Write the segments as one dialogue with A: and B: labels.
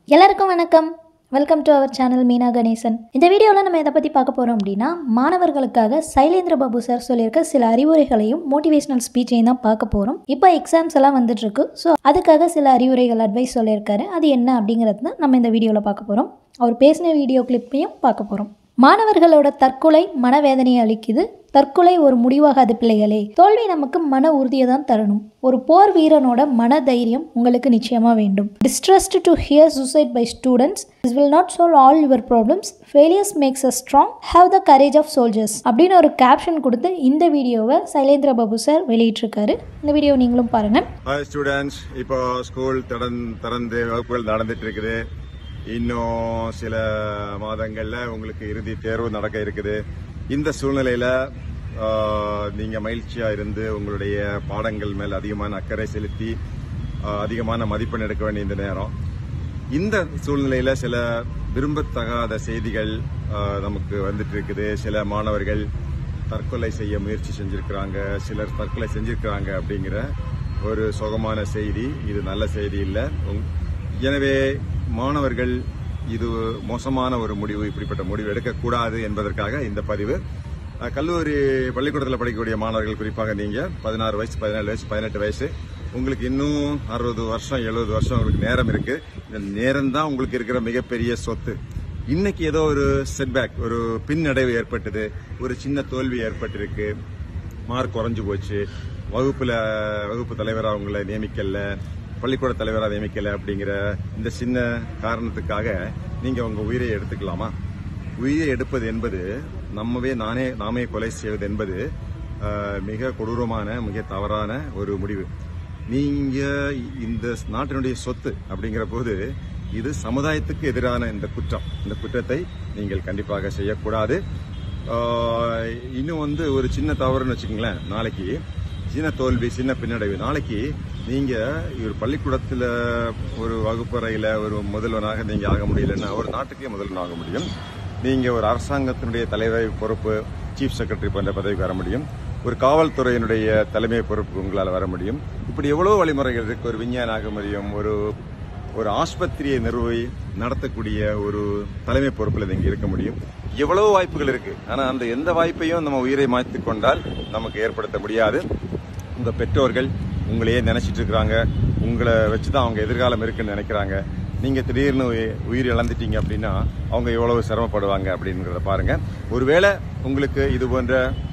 A: எல்லாருக்கும் வணக்கம் welcome to our channel Meena Ganesan இந்த வீடியோவில் நம்ம எதை பற்றி பார்க்க போகிறோம் அப்படின்னா மாணவர்களுக்காக சைலேந்திர பாபு சார் சொல்லியிருக்க சில அறிவுரைகளையும் மோட்டிவேஷனல் ஸ்பீச்சையும் தான் பார்க்க போகிறோம் இப்போ எக்ஸாம்ஸ் எல்லாம் வந்துட்டு இருக்கு ஸோ அதுக்காக சில அறிவுரைகள் அட்வைஸ் சொல்லியிருக்காரு அது என்ன அப்படிங்கிறது தான் நம்ம இந்த வீடியோவில் பார்க்க போகிறோம் அவர் பேசின வீடியோ கிளிப்பையும் பார்க்க போகிறோம் மாணவர்களோட தற்கொலை மனவேதனையை அளிக்குது தற்கொலை ஒரு முடிவாகாது பிள்ளைகளே தோல்வி நமக்கு மன உறுதியை தான் தரணும் ஒரு போர் வீரனோட மன தைரியம் உங்களுக்கு நிச்சயமா வேண்டும் distressed to hear suicide by students this will not solve all your problems failures makes a strong have the courage of soldiers அப்படின்னு ஒரு கேப்ஷன் கொடுத்து இந்த வீடியோவை சைலேந்திர பாபு சார் வெளியிட்டிருக்காரு இந்த வீடியோ நீங்களும் பாருங்க
B: ஹாய் ஸ்டூடெண்ட்ஸ் இப்போ ஸ்கூல் திறந் திறந்து வகுப்புகள் நடந்துட்டு இருக்குது இன்னும் சில மாதங்கள்ல உங்களுக்கு இறுதி தேர்வு நடக்க இருக்குது இந்த சூழ்நிலையில ஆஹ், நீங்க மகிழ்ச்சியா இருந்து உங்களுடைய பாடங்கள் மேல் அதிகமான அக்கறை செலுத்தி ஆஹ், அதிகமான மதிப்பெண் எடுக்க வேண்டிய இந்த நேரம் இந்த சூழ்நிலையில சில விரும்பத்தகாத செய்திகள் ஆஹ், நமக்கு வந்துட்டு இருக்குது சில மாணவர்கள் தற்கொலை செய்ய முயற்சி செஞ்சிருக்கிறாங்க சிலர் தற்கொலை செஞ்சிருக்கிறாங்க அப்படிங்கிற ஒரு சுகமான செய்தி இது நல்ல செய்தி இல்லை எனவே மாணவர்கள் இது மோசமான ஒரு முடிவு இப்படிப்பட்ட முடிவு எடுக்கக்கூடாது என்பதற்காக இந்த பதிவு அஹ், கல்லூரி பள்ளிக்கூடத்தில் படிக்கக்கூடிய மாணவர்கள் குறிப்பாக நீங்க பதினாறு வயசு பதினேழு வயசு பதினெட்டு வயசு உங்களுக்கு இன்னும் அறுபது வருஷம் எழுபது வருஷம் உங்களுக்கு நேரம் இருக்கு இந்த நேரம் தான் உங்களுக்கு இருக்கிற மிகப்பெரிய சொத்து இன்னைக்கு ஏதோ ஒரு செட்பேக் ஒரு பின்னடைவு ஏற்பட்டது ஒரு சின்ன தோல்வி ஏற்பட்டிருக்கு மார்க் குறைஞ்சு போச்சு வகுப்புல வகுப்பு தலைவராக உங்களை நியமிக்கல பள்ளிக்கூட தலைவராக நியமிக்கல அப்படிங்கிற இந்த சின்ன காரணத்துக்காக நீங்க உங்க உயிரை எடுத்துக்கலாமா உயிரை எடுப்பது என்பது நம்மவே நானே நாமே கொலை செய்வது என்பது அஹ், மிக கொடூரமான மிக தவறான ஒரு முடிவு நீங்க இந்த நாட்டினுடைய சொத்து அப்படிங்கிற போது இது சமுதாயத்துக்கு எதிரான இந்த குற்றம் இந்த குற்றத்தை நீங்கள் கண்டிப்பாக செய்யக்கூடாது ஆஹ், இன்னும் வந்து ஒரு சின்ன தவறுன்னு வச்சுக்கோங்களேன் நாளைக்கு சின்ன தோல்வி சின்ன பின்னடைவு நாளைக்கு நீங்க ஒரு பள்ளிக்கூடத்துல ஒரு வகுப்பறையில ஒரு முதல்வனாக நீங்க ஆக முடியலன்னா ஒரு நாட்டுக்கே முதல்வன் ஆக முடியும் நீங்க ஒரு அரசாங்கத்தினுடைய தலைவர் பொறுப்பு சீஃப் செக்ரட்டரி போன்ற பதவிக்கு வர முடியும் ஒரு காவல்துறையினுடைய தலைமை பொறுப்பு உங்களால் வர முடியும் இப்படி எவ்வளவு வழிமுறைகள் இருக்கு ஒரு விஞ்ஞான ஆக முடியும் ஒரு ஒரு ஆஸ்பத்திரியை நிறுவி நடத்தக்கூடிய ஒரு தலைமை பொறுப்பில் நீங்க இருக்க முடியும் எவ்வளவு வாய்ப்புகள் இருக்கு ஆனா அந்த எந்த வாய்ப்பையும் நம்ம உயிரை மாய்த்து கொண்டால் நமக்கு ஏற்படுத்த முடியாது உங்க பெற்றோர்கள் உங்களையே நினைச்சிட்டு இருக்கிறாங்க உங்களை வச்சுதான் அவங்க எதிர்காலம் இருக்குன்னு நினைக்கிறாங்க நீங்க திடீர்னு உயி- உயிர் இழந்துட்டீங்க அப்படின்னா அவங்க எவ்வளவு சிரமப்படுவாங்க அப்படிங்கறத பாருங்க ஒருவேளை உங்களுக்கு இது போன்ற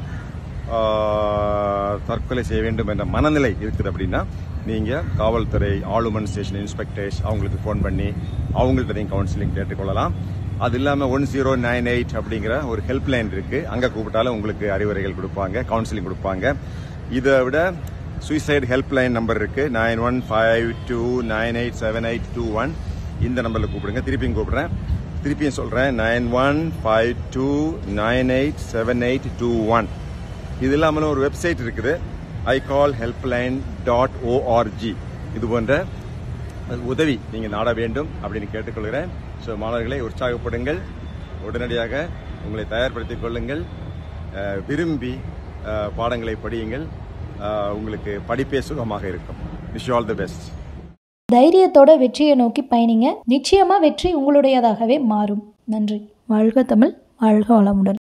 B: ஆஹ், தற்கொலை செய்ய வேண்டும் என்ற மனநிலை இருக்குது அப்படின்னா நீங்க காவல்துறை ஆளுமன் ஸ்டேஷன் இன்ஸ்பெக்டர்ஸ் அவங்களுக்கு ஃபோன் பண்ணி அவங்கள்ட்ட நீங்க கவுன்சிலிங் கேட்டுக்கொள்ளலாம் அது இல்லாம ஒன் ஜீரோ நைன் எயிட் அப்படிங்கிற ஒரு ஹெல்ப் லைன் இருக்கு அங்க கூப்பிட்டாலும் உங்களுக்கு அறிவுரைகள் கொடுப்பாங்க கவுன்சிலிங் கொடுப்பாங்க இதை விட சுயசைடு ஹெல்ப் லைன் நம்பர் இருக்கு nine one five two nine eight seven eight two one இந்த நம்பர்ல கூப்பிடுங்க திருப்பியும் கூப்பிடுறேன் திருப்பியும் சொல்றேன் nine one five two nine eight seven eight two one இது இல்லாமலும் ஒரு வெப்சைட் இருக்குது I call helpline dot ORG இது போன்ற உதவி நீங்க நாட வேண்டும் அப்படின்னு கேட்டுக்கொள்கிறேன் ஸோ மாணவர்களை உற்சாகப்படுங்கள் உடனடியாக உங்களை தயார்படுத்திக் கொள்ளுங்கள் அஹ், விரும்பி அஹ், பாடங்களை படியுங்கள் அஹ், உங்களுக்கு படிப்பே சுகமாக இருக்கும் விஷ் ஆல் தி பெஸ்ட்
A: தைரியத்தோட வெற்றியை நோக்கி பயணிங்க நிச்சயமா வெற்றி உங்களுடையதாகவே மாறும் நன்றி வாழ்க தமிழ் வாழ்க வளமுடன்